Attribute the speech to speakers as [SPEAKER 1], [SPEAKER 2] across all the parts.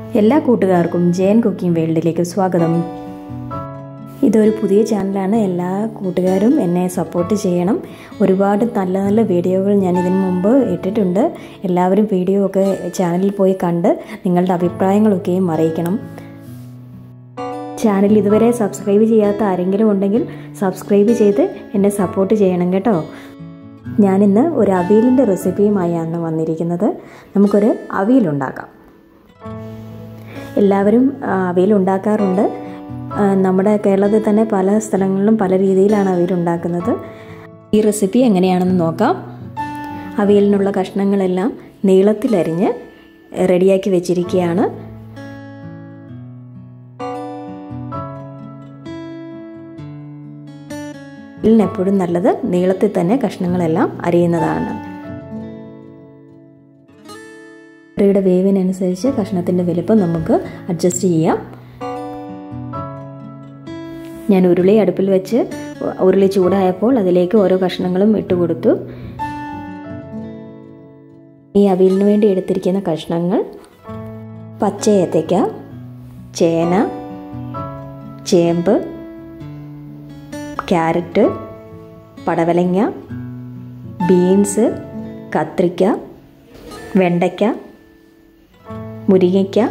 [SPEAKER 1] എല്ലാ കൂട്ടുകാർക്കും ജയൻ കുക്കിംഗ് വേൾഡിലേക്ക് സ്വാഗതം ഇതൊരു പുതിയ ചാനലാണ് എല്ലാ കൂട്ടുകാരും എന്നെ സപ്പോർട്ട് ചെയ്യണം ഒരുപാട് നല്ല നല്ല വീഡിയോകൾ ഞാൻ ഇതിനു മുമ്പ് ഇട്ടിട്ടുണ്ട് എല്ലാവരും വീഡിയോ ഒക്കെ ചാനലിൽ പോയി കണ്ട് നിങ്ങളുടെ അഭിപ്രായങ്ങളൊക്കെയും അറിയിക്കണം ചാനൽ ഇതുവരെ സബ്സ്ക്രൈബ് ചെയ്യാത്ത ആരെങ്കിലും ഉണ്ടെങ്കിൽ സബ്സ്ക്രൈബ് ചെയ്ത് എന്നെ സപ്പോർട്ട് ചെയ്യണം കേട്ടോ ഞാനിന്ന് ഒരു അവിയലിൻ്റെ റെസിപ്പിയുമായാണ് വന്നിരിക്കുന്നത് നമുക്കൊരു അവിയലുണ്ടാക്കാം എല്ലാവരും അവിയൽ ഉണ്ടാക്കാറുണ്ട് നമ്മുടെ കേരളത്തിൽ തന്നെ പല സ്ഥലങ്ങളിലും പല രീതിയിലാണ് അവിയൽ ഉണ്ടാക്കുന്നത് ഈ റെസിപ്പി എങ്ങനെയാണെന്ന് നോക്കാം അവിയലിനുള്ള കഷ്ണങ്ങളെല്ലാം നീളത്തിലരിഞ്ഞ് റെഡിയാക്കി വെച്ചിരിക്കുകയാണ് എപ്പോഴും നല്ലത് നീളത്തിൽ തന്നെ കഷ്ണങ്ങളെല്ലാം അരിയുന്നതാണ് കറിയുടെ വേവിനനുസരിച്ച് കഷ്ണത്തിൻ്റെ വലുപ്പം നമുക്ക് അഡ്ജസ്റ്റ് ചെയ്യാം ഞാൻ ഉരുളി അടുപ്പിൽ വെച്ച് ഉരുളി ചൂടായപ്പോൾ അതിലേക്ക് ഓരോ കഷ്ണങ്ങളും ഇട്ട് കൊടുത്തു ഈ അവിയലിന് വേണ്ടി എടുത്തിരിക്കുന്ന കഷ്ണങ്ങൾ പച്ച ഏത്തയ്ക്ക ചേന ചേമ്പ് ക്യാരറ്റ് പടവലങ്ങ ബീൻസ് കത്രിക്ക വെണ്ടയ്ക്ക മുരിങ്ങയ്ക്ക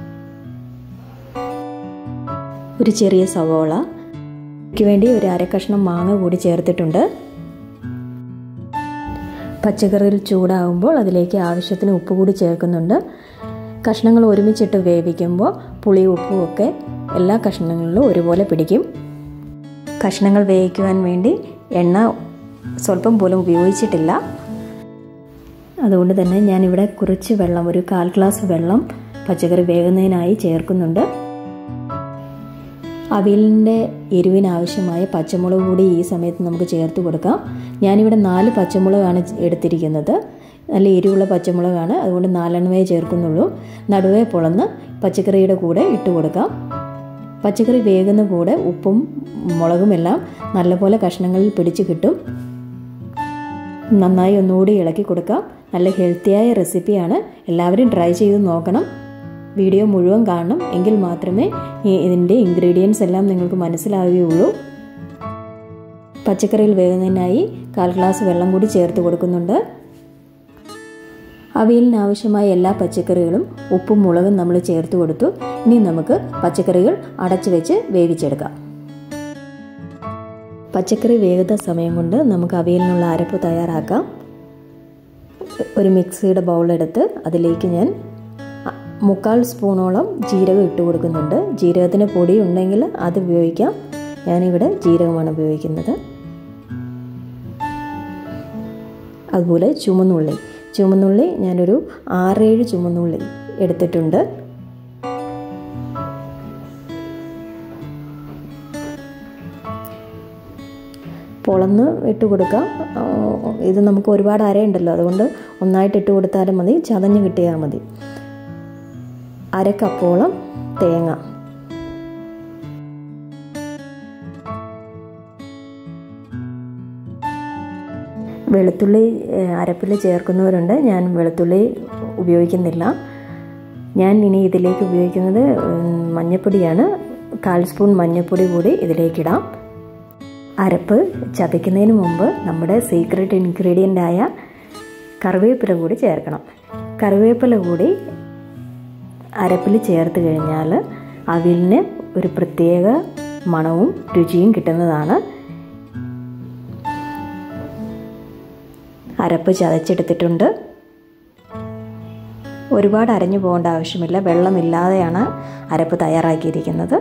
[SPEAKER 1] ഒരു ചെറിയ സവോള ക്ക് വേണ്ടി ഒരു അര കഷ്ണം മാങ്ങ കൂടി ചേർത്തിട്ടുണ്ട് പച്ചക്കറിയിൽ ചൂടാകുമ്പോൾ അതിലേക്ക് ആവശ്യത്തിന് ഉപ്പ് കൂടി ചേർക്കുന്നുണ്ട് കഷ്ണങ്ങൾ ഒരുമിച്ചിട്ട് വേവിക്കുമ്പോൾ പുളി ഉപ്പും ഒക്കെ എല്ലാ കഷ്ണങ്ങളിലും ഒരുപോലെ പിടിക്കും കഷ്ണങ്ങൾ വേവിക്കുവാൻ വേണ്ടി എണ്ണ സ്വല്പം പോലും ഉപയോഗിച്ചിട്ടില്ല അതുകൊണ്ട് തന്നെ ഞാനിവിടെ കുറച്ച് വെള്ളം ഒരു കാൽ ഗ്ലാസ് വെള്ളം പച്ചക്കറി വേകുന്നതിനായി ചേർക്കുന്നുണ്ട് അവിയലിൻ്റെ എരിവിനാവശ്യമായ പച്ചമുളക് കൂടി ഈ സമയത്ത് നമുക്ക് ചേർത്ത് കൊടുക്കാം ഞാനിവിടെ നാല് പച്ചമുളകാണ് എടുത്തിരിക്കുന്നത് നല്ല എരിവുള്ള പച്ചമുളകാണ് അതുകൊണ്ട് നാലെണ്ണമേ ചേർക്കുന്നുള്ളൂ നടുവേ പൊളന്ന് പച്ചക്കറിയുടെ കൂടെ ഇട്ട് കൊടുക്കാം പച്ചക്കറി വേകുന്ന കൂടെ ഉപ്പും മുളകും എല്ലാം നല്ലപോലെ കഷ്ണങ്ങളിൽ പിടിച്ച് കിട്ടും നന്നായി ഒന്നുകൂടി ഇളക്കി കൊടുക്കാം നല്ല ഹെൽത്തിയായ റെസിപ്പിയാണ് എല്ലാവരും ട്രൈ ചെയ്ത് നോക്കണം വീഡിയോ മുഴുവൻ കാണണം എങ്കിൽ മാത്രമേ ഇതിൻ്റെ ഇൻഗ്രീഡിയൻസ് എല്ലാം നിങ്ങൾക്ക് മനസ്സിലാവുകയുള്ളൂ പച്ചക്കറിയിൽ വേകുന്നതിനായി കാൽ ഗ്ലാസ് വെള്ളം കൂടി ചേർത്ത് കൊടുക്കുന്നുണ്ട് അവിയലിന് ആവശ്യമായ എല്ലാ പച്ചക്കറികളും ഉപ്പും മുളകും നമ്മൾ ചേർത്ത് കൊടുത്തു ഇനി നമുക്ക് പച്ചക്കറികൾ അടച്ചു വെച്ച് വേവിച്ചെടുക്കാം പച്ചക്കറി വേഗത സമയം കൊണ്ട് നമുക്ക് അവിയലിനുള്ള അരപ്പ് തയ്യാറാക്കാം ഒരു മിക്സിയുടെ ബൗളെടുത്ത് അതിലേക്ക് ഞാൻ മുക്കാൽ സ്പൂണോളം ജീരകം ഇട്ട് കൊടുക്കുന്നുണ്ട് ജീരകത്തിന് പൊടി ഉണ്ടെങ്കിൽ അത് ഉപയോഗിക്കാം ഞാനിവിടെ ജീരകമാണ് ഉപയോഗിക്കുന്നത് അതുപോലെ ചുമന്നുള്ളി ചുമന്നുള്ളി ഞാനൊരു ആറേഴ് ചുമന്നുള്ളി എടുത്തിട്ടുണ്ട് പൊളന്ന് ഇട്ട് കൊടുക്കാം ഇത് നമുക്ക് ഒരുപാട് അരയുണ്ടല്ലോ അതുകൊണ്ട് ഒന്നായിട്ട് ഇട്ട് കൊടുത്താലും മതി ചതഞ്ഞ് കിട്ടിയാൽ മതി അര കപ്പോളം തേങ്ങ വെളുത്തുള്ളി അരപ്പിൽ ചേർക്കുന്നവരുണ്ട് ഞാൻ വെളുത്തുള്ളി ഉപയോഗിക്കുന്നില്ല ഞാൻ ഇനി ഇതിലേക്ക് ഉപയോഗിക്കുന്നത് മഞ്ഞൾപ്പൊടിയാണ് കാൽ സ്പൂൺ മഞ്ഞൾപ്പൊടി കൂടി ഇതിലേക്കിടാം അരപ്പ് ചതയ്ക്കുന്നതിന് മുമ്പ് നമ്മുടെ സീക്രട്ട് ഇൻഗ്രീഡിയൻ്റ് ആയ കറിവേപ്പില കൂടി ചേർക്കണം കറിവേപ്പില കൂടി അരപ്പിൽ ചേർത്ത് കഴിഞ്ഞാൽ അവിലിന് ഒരു പ്രത്യേക മണവും രുചിയും കിട്ടുന്നതാണ് അരപ്പ് ചതച്ചെടുത്തിട്ടുണ്ട് ഒരുപാട് അരഞ്ഞു പോകേണ്ട ആവശ്യമില്ല വെള്ളമില്ലാതെയാണ് അരപ്പ് തയ്യാറാക്കിയിരിക്കുന്നത്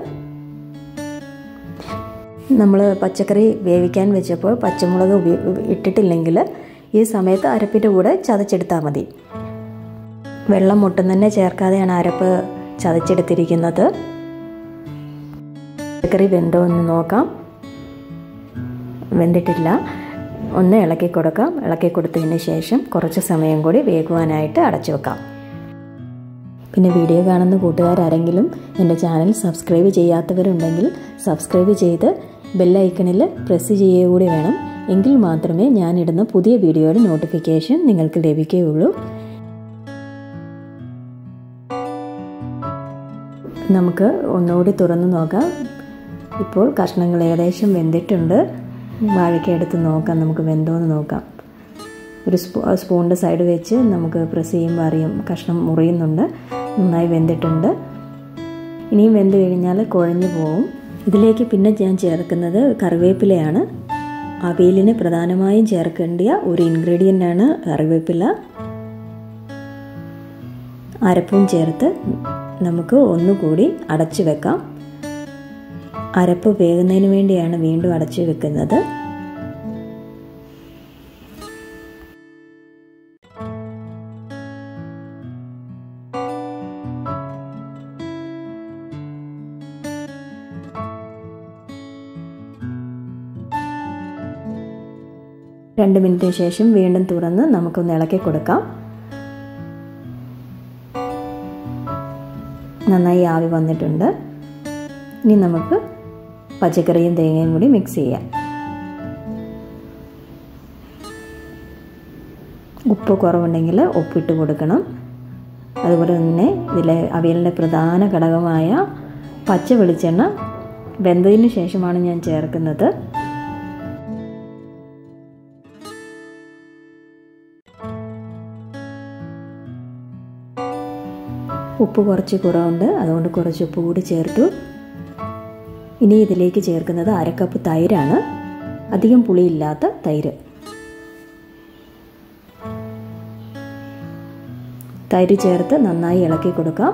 [SPEAKER 1] നമ്മൾ പച്ചക്കറി വേവിക്കാൻ വെച്ചപ്പോൾ പച്ചമുളക് ഇട്ടിട്ടില്ലെങ്കിൽ ഈ സമയത്ത് അരപ്പിൻ്റെ കൂടെ ചതച്ചെടുത്താൽ മതി വെള്ളം ഒട്ടും തന്നെ ചേർക്കാതെയാണ് അരപ്പ് ചതച്ചെടുത്തിരിക്കുന്നത് പച്ചക്കറി വെന്തോ എന്ന് നോക്കാം വെന്തിട്ടില്ല ഒന്ന് ഇളക്കി കൊടുക്കാം ഇളക്കി കൊടുത്തതിന് ശേഷം കുറച്ച് സമയം കൂടി വേകുവാനായിട്ട് അടച്ചു വെക്കാം പിന്നെ വീഡിയോ കാണുന്ന കൂട്ടുകാരാരെങ്കിലും എൻ്റെ ചാനൽ സബ്സ്ക്രൈബ് ചെയ്യാത്തവരുണ്ടെങ്കിൽ സബ്സ്ക്രൈബ് ചെയ്ത് ബെല്ലൈക്കണിൽ പ്രസ് ചെയ്യുക കൂടി വേണം എങ്കിൽ മാത്രമേ ഞാനിടുന്ന പുതിയ വീഡിയോയുടെ നോട്ടിഫിക്കേഷൻ നിങ്ങൾക്ക് ലഭിക്കുകയുള്ളൂ നമുക്ക് ഒന്നുകൂടി തുറന്ന് നോക്കാം ഇപ്പോൾ കഷ്ണങ്ങൾ ഏകദേശം വെന്തിട്ടുണ്ട് വാഴയ്ക്ക എടുത്ത് നോക്കാം നമുക്ക് വെന്തോന്ന് നോക്കാം ഒരു സ്പൂ സ്പൂണിൻ്റെ സൈഡ് വെച്ച് നമുക്ക് പ്രസ് ചെയ്യുമ്പോൾ അറിയും കഷ്ണം മുറിയുന്നുണ്ട് നന്നായി വെന്തിട്ടുണ്ട് ഇനിയും വെന്ത് കഴിഞ്ഞാൽ കുഴഞ്ഞു പോവും ഇതിലേക്ക് പിന്നെ ഞാൻ ചേർക്കുന്നത് കറിവേപ്പിലയാണ് അവിയലിന് പ്രധാനമായും ചേർക്കേണ്ടിയ ഒരു ഇൻഗ്രീഡിയൻ്റ് ആണ് കറിവേപ്പില അരപ്പും ചേർത്ത് നമുക്ക് ഒന്നുകൂടി അടച്ചു വെക്കാം അരപ്പ് വേകുന്നതിന് വേണ്ടിയാണ് വീണ്ടും അടച്ചു വെക്കുന്നത് രണ്ട് മിനിറ്റിന് ശേഷം വീണ്ടും തുറന്ന് നമുക്കൊന്ന് ഇളക്കി കൊടുക്കാം നന്നായി ആവി വന്നിട്ടുണ്ട് ഇനി നമുക്ക് പച്ചക്കറിയും തേങ്ങയും കൂടി മിക്സ് ചെയ്യാം ഉപ്പ് കുറവുണ്ടെങ്കിൽ ഉപ്പിട്ട് കൊടുക്കണം അതുപോലെ തന്നെ ഇതിലെ അവിയലിൻ്റെ പ്രധാന ഘടകമായ പച്ച വെളിച്ചെണ്ണ വെന്തതിന് ശേഷമാണ് ഞാൻ ചേർക്കുന്നത് ഉപ്പ് കുറച്ച് കുറവുണ്ട് അതുകൊണ്ട് കുറച്ച് ഉപ്പ് കൂടി ചേർത്തു ഇനി ഇതിലേക്ക് ചേർക്കുന്നത് അരക്കപ്പ് തൈരാണ് അധികം പുളിയില്ലാത്ത തൈര് തൈര് ചേർത്ത് നന്നായി ഇളക്കി കൊടുക്കാം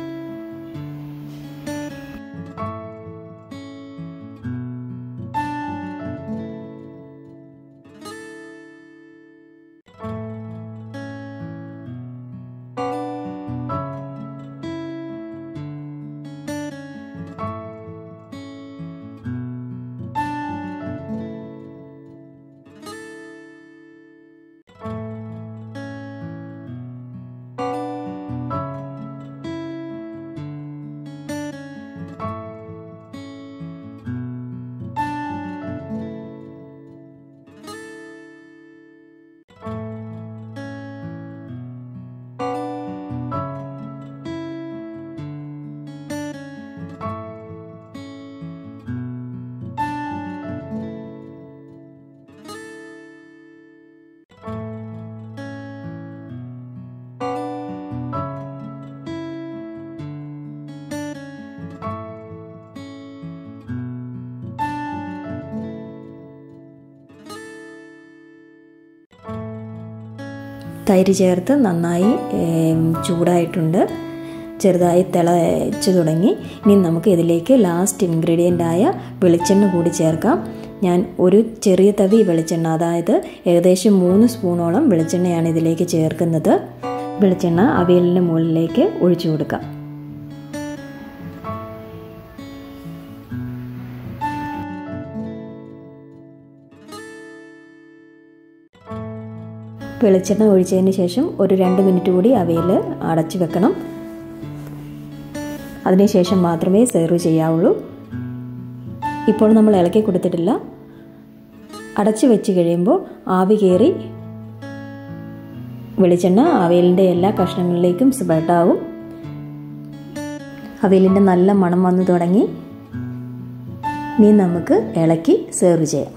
[SPEAKER 1] തൈര് ചേർത്ത് നന്നായി ചൂടായിട്ടുണ്ട് ചെറുതായി തിളച്ച് തുടങ്ങി ഇനി നമുക്ക് ഇതിലേക്ക് ലാസ്റ്റ് ഇൻഗ്രീഡിയൻ്റ് ആയ വെളിച്ചെണ്ണ കൂടി ചേർക്കാം ഞാൻ ഒരു ചെറിയ തവി വെളിച്ചെണ്ണ അതായത് ഏകദേശം മൂന്ന് സ്പൂണോളം വെളിച്ചെണ്ണയാണ് ഇതിലേക്ക് ചേർക്കുന്നത് വെളിച്ചെണ്ണ അവിയലിൻ്റെ മുകളിലേക്ക് ഒഴിച്ചു കൊടുക്കാം വെളിച്ചെണ്ണ ഒഴിച്ചതിന് ശേഷം ഒരു രണ്ട് മിനിറ്റ് കൂടി അവയിൽ അടച്ചു വെക്കണം അതിനുശേഷം മാത്രമേ സെർവ് ചെയ്യാവുള്ളൂ ഇപ്പോൾ നമ്മൾ ഇളക്കി കൊടുത്തിട്ടില്ല അടച്ചു വെച്ച് കഴിയുമ്പോൾ ആവി കയറി വെളിച്ചെണ്ണ അവയലിൻ്റെ എല്ലാ കഷ്ണങ്ങളിലേക്കും സ്പ്രെഡാവും അവയലിൻ്റെ നല്ല മണം വന്നു തുടങ്ങി ഇനി നമുക്ക് ഇളക്കി സെർവ് ചെയ്യാം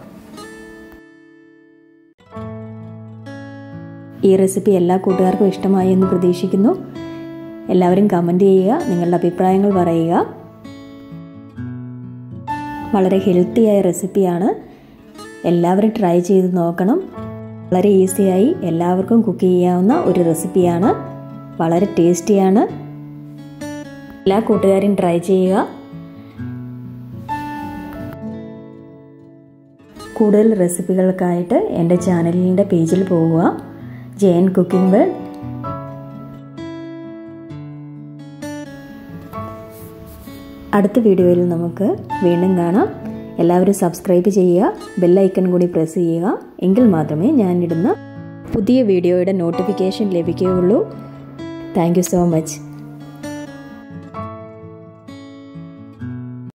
[SPEAKER 1] ഈ റെസിപ്പി എല്ലാ കൂട്ടുകാർക്കും ഇഷ്ടമായി എന്ന് പ്രതീക്ഷിക്കുന്നു എല്ലാവരും കമൻറ്റ് ചെയ്യുക നിങ്ങളുടെ അഭിപ്രായങ്ങൾ പറയുക വളരെ ഹെൽത്തിയായ റെസിപ്പിയാണ് എല്ലാവരും ട്രൈ ചെയ്ത് നോക്കണം വളരെ ഈസിയായി എല്ലാവർക്കും കുക്ക് ചെയ്യാവുന്ന ഒരു റെസിപ്പിയാണ് വളരെ ടേസ്റ്റിയാണ് എല്ലാ കൂട്ടുകാരും ട്രൈ ചെയ്യുക കൂടുതൽ റെസിപ്പികൾക്കായിട്ട് എൻ്റെ ചാനലിൻ്റെ പേജിൽ പോവുക ജയൻ കുക്കിംഗ് വേൾഡ് അടുത്ത വീഡിയോയിൽ നമുക്ക് വീണ്ടും കാണാം എല്ലാവരും സബ്സ്ക്രൈബ് ചെയ്യുക ബെല്ലൈക്കൺ കൂടി പ്രസ് ചെയ്യുക എങ്കിൽ മാത്രമേ ഞാനിടുന്ന പുതിയ വീഡിയോയുടെ നോട്ടിഫിക്കേഷൻ ലഭിക്കുകയുള്ളൂ താങ്ക് സോ മച്ച്